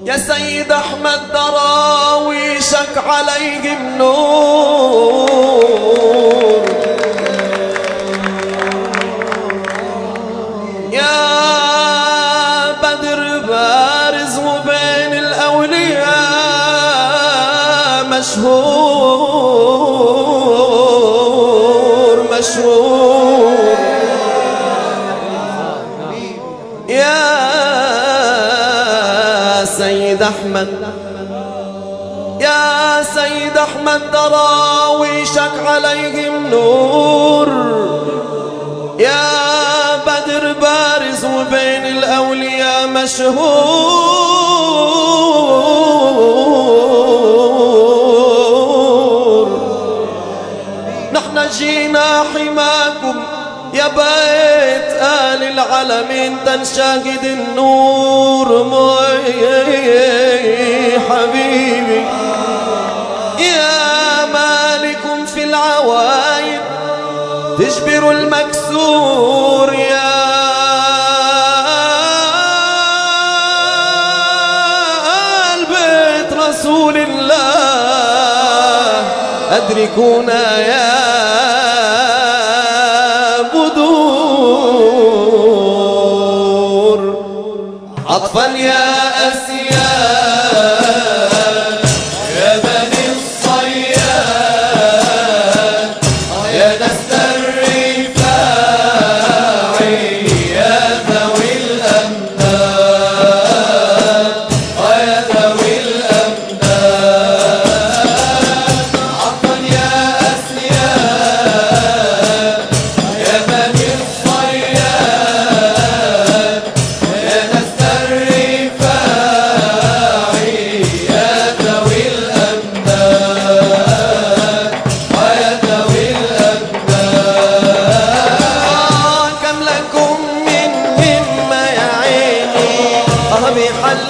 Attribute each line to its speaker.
Speaker 1: يا سيد أحمد دراويشك عليهم نور يا بدر بارز وبين الأولياء مشهور مشهور يا سيد أحمد يا سيد أحمد دراويشك عليهم نور يا بدر بارز وبين الأولياء مشهور نحن جينا حماكم يا بيت آل العالمين تنشاهد النور موي حبيبي يا مالك في العوايد تجبر المكسور يا آل بيت رسول الله أدركونا يا بدور عطفا يا أسياد يا بني الصياد يا نسل الرفاع يا ذوي الأمداد ويا ذوي الأمداد عطفا يا أسياد يا بني الصياد يا نسل الرفاع يا ذوي الأمداد ويا ذوي الأمداد كم لكم من همة يا عيني أه بحل